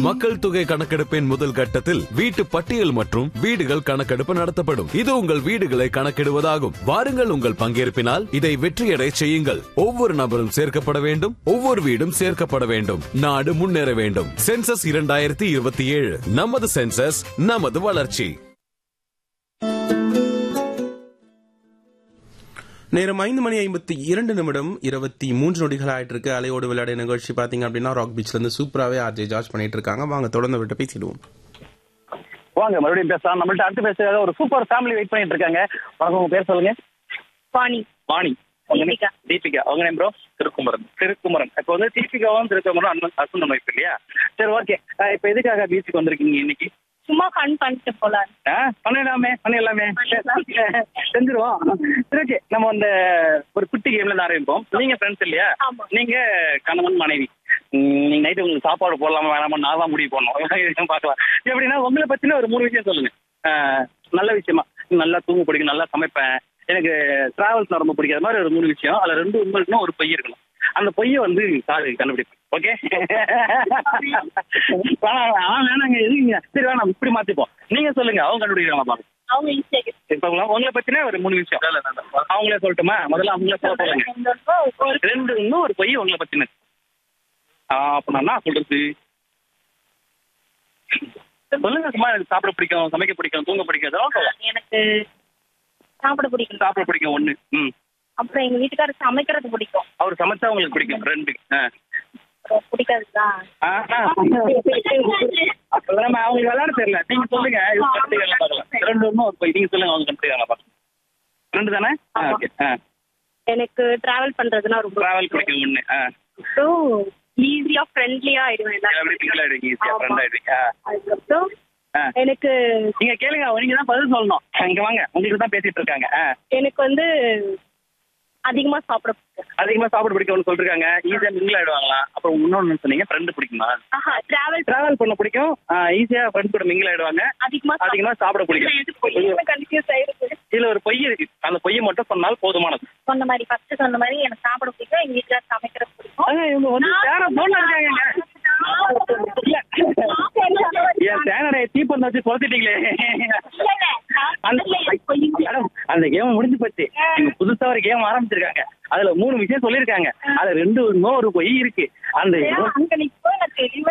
மக்கள் தொகை கணக்கெடுப்பின் முதல் கட்டத்தில் வீட்டு பட்டியல் மற்றும் வீடுகள் கணக்கெடுப்பு நடத்தப்படும் இது உங்கள் வீடுகளை கணக்கிடுவதாகும் வாருங்கள் உங்கள் பங்கேற்பினால் இதை வெற்றியடை செய்யுங்கள் ஒவ்வொரு நபரும் சேர்க்கப்பட வேண்டும் ஒவ்வொரு வீடும் சேர்க்கப்பட வேண்டும் நாடு முன்னேற வேண்டும் சென்சஸ் இரண்டாயிரத்தி இருபத்தி ஏழு நமது சென்சஸ் நமது வளர்ச்சி நேரம் ஐந்து மணி ஐம்பத்தி இரண்டு நிமிடம் இருபத்தி மூன்று நொடிகள் ஆயிட்டு இருக்கு அலையோடு விளையாட நிகழ்ச்சி பாத்தீங்க அப்படின்னா ராக் பீச்ல இருந்து சூப்பராவே ஆர்ஜே ஜார்ஜ் பண்ணிட்டு இருக்காங்க வாங்க தொடர்ந்து விட்டு பேசிடுவோம் வாங்க மறுபடியும் பேசலாம் நம்மள்ட்ட அடுத்து பேசுறதுக்காக ஒரு சூப்பர் ஃபேமிலி வெயிட் பண்ணிட்டு இருக்காங்க வணக்கம் உங்க பேர் சொல்லுங்க வாணி வாணி உங்க name? தீபிகா. தீபிகா உங்க நேம் ப்ரோ திருக்குமரன் திருக்குமரன் இப்போ வந்து தீபிகாவும் திருக்குமரன் அண்ணன் ஹஸ்பண்ட் ஒய்ஃப் இல்லையா சரி ஓகே இப்போ எதுக்காக பீச்சுக்கு வந்திருக்கீங்க இன்னைக்கு சும்மா ஃபன் பண்ணிட்டு போலாம் ஆ பண்ணிடலாமே பண்ணிடலாமே செஞ்சிருவோம் சரி ஓகே நம்ம அந்த ஒரு குட்டி கேம்ல இருந்து ஆரம்பிப்போம் நீங்க ஃப்ரெண்ட்ஸ் இல்லையா ஆமா. நீங்க கணவன் மனைவி ம், நீங்க நைட்டு உங்களுக்கு சாப்பாடு போடலாமா வேணாமா நான் தான் முடிவு பண்ணணும் பார்க்கலாம் எப்படின்னா உங்களை பத்தின ஒரு மூணு விஷயம் சொல்லுங்க ஆ, நல்ல விஷயமா நல்லா தூங்க பிடிக்கும் நல்லா சமைப்பேன் எனக்கு டிராவல்ஸ் ரொம்ப பிடிக்கும் அது மாதிரி ஒரு மூணு விஷயம் அதுல ரெண்டு உண்மை இருக்கணும் ஒரு பொய் இருக்கணும் அந்த பொய்யை வந்து சாரு கண்டுபிடிப்பேன் ஓகே வேணாம் வேணாங்க எதுங்க சரி வேணாம் இப்படி மாத்திப்போம் நீங்க சொல்லுங்க அவங்க கண்டுபிடிக்கிறாங்க பாருங்க அவங்க ஈஸியாக இப்ப உங்களை- உங்களை பத்தின ஒரு மூணு விஷயம் அவங்களே சொல்லட்டுமா முதல்ல அவங்களே சொல்ல சொல்லுங்க ஒரு ரெண்டு இன்னும் ஒரு பொய் உங்களை பத்தின அப்ப நான் என்ன சொல்றது சொல்லுங்க சும்மா எனக்கு சாப்பிட பிடிக்கும் சமைக்க பிடிக்கும் தூங்க பிடிக்கும் இதெல்லாம் சொல்லலாம். எனக்கு சாப்பிட பிடிக்கும் சாப்பிட பிடிக்கும் ஒண்ணு ம் அப்புறம் எங்க வீட்டுக்காரர் சமைக்கிறது பிடிக்கும் அவர் சமைச்சா உங்களுக்கு பிடிக்கும் ரெண்டு ஆ. அப்புறம் பிடிக்காதுதான் ஆ, ஆ. அப்பெல்லாம் நம்ம அவங்களுக்கு விளையாட தெரியல நீங்க சொல்லுங்க இது கண்டுபிடிக்கலாம் பார்க்கலாம் ரெண்டு ஒன்றும் ஒரு பொய் நீங்க சொல்லுங்க அவங்க கண்டுபிடிக்கலாம் பார்க்கலாம் ரெண்டு தானே ஆ, ஆமா. ஓகே ஆ எனக்கு டிராவல் பண்றதுன்னா ரொம்ப டிராவல் பிடிக்கும் ஒண்ணு ஆ அப்புறம் ஈஸியா ஃப்ரெண்ட்லியா ஆயிடுவேன் எப்படி எல்லாரும் மிங்கிள் ஆயிடுவீங்க ஈஸியா ஆமா. ஃப்ரெண்ட் ஆயிடுவீங்க ஆ. அதுக்கப்புறம் ஆ. எனக்கு நீங்க கேளுங்க நீங்க தான் பதில் சொல்லணும் இங்க வாங்க உங்களுக்கு தான் பேசிட்டு இருக்காங்க ஆ. எனக்கு வந்து அதிகமா சாப்பிட பிடிக்கும் அதிகமா சாப்பிட பிடிக்கும்னு சொல்லிருக்காங்க ஈஸியா மிங்கிள் ஆயிடுவாங்களா அப்புறம் இன்னொன்னு சொன்னீங்க ஃப்ரெண்டு பிடிக்குமா ஆஹா டிராவல் டிராவல் பண்ண பிடிக்கும் ஈஸியா ஃப்ரெண்ட்ஸ் கூட மிங்கிள் ஆயிடுவாங்க அதிகமா அதிகமா சாப்பிட பிடிக்கும் கன்ஃபியூஸ் ஆயிருக்கு இதுல ஒரு பொய் இருக்கு அந்த பொய்யை மட்டும் சொன்னால் போதுமானது சொன்ன மாதிரி ஃபர்ஸ்ட் சொன்ன மாதிரி எனக்கு சாப்பிட பிடிக்கும் எங்க வீட்டுல சமைக்கிறது பிடிக்கும் ஆனா இவங்க வந்து சேர போல இருக்காங்க இல்ல என் சேனடை தீப்பந்த வச்சு கொளுத்திட்டீங்களே அந்த மேடம், அந்த கேம் முடிஞ்சு போச்சு நீங்க புதுசா ஒரு கேம் ஆரம்பிச்சிருக்காங்க அதுல மூணு விஷயம் சொல்லிருக்காங்க அதுல ரெண்டு இன்னும் ஒரு பொய் இருக்கு அந்த அங்க நிக்கும் நான் தெளிவா